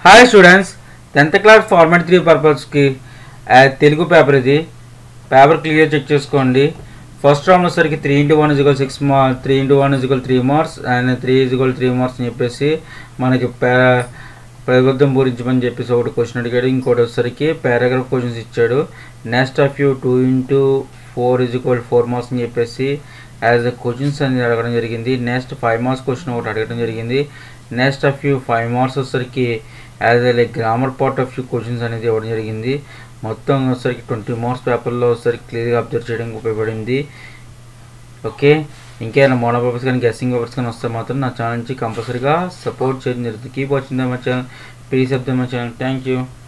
hi students tenth class format three పర్పస్కి Telugu paper ఇది paper clear check చేసుకోండి first round వచ్చేసరికి three into one is equal six marks three into one is equal three marks and three is equal three marks అని చెప్పేసి మనకి pay ప్రభుత్వం పూరించమని చెప్పేసి ఒకటి క్వశ్చన్ అడిగాడు ఇంకోటి వచ్చేసరికి పారాగ్రాఫ్ క్వశ్చన్స్ ఇచ్చాడు next of you two into four is equal four marks అని చెప్పేసి యాజ్ ఎ క్వశ్చన్స్ అనేది అడగడం జరిగింది నెక్స్ట్ ఫైవ్ మార్క్స్ క్వశ్చన్ ఒకటి అడగడం జరిగింది next of you five marks వచ్చేసరికి as a like grammar part of you questions అనేది ఇవ్వడం జరిగింది మొత్తం వచ్చేసరికి ట్వంటీ మార్క్స్ పేపర్లో వచ్చేసరికి క్లియర్గా అబ్జర్వ్ చేయడానికి ఉపయోగపడింది ఓకే ఇంకేమైనా మోడల్ పేపర్స్ కానీ గెస్సింగ్ పేపర్స్ కానీ వస్తే మాత్రం నా ఛానల్ నుంచి కంపల్సరీగా సపోర్ట్ చేయడం జరుగుతుంది keep watching my channel please subscribe my channel thank you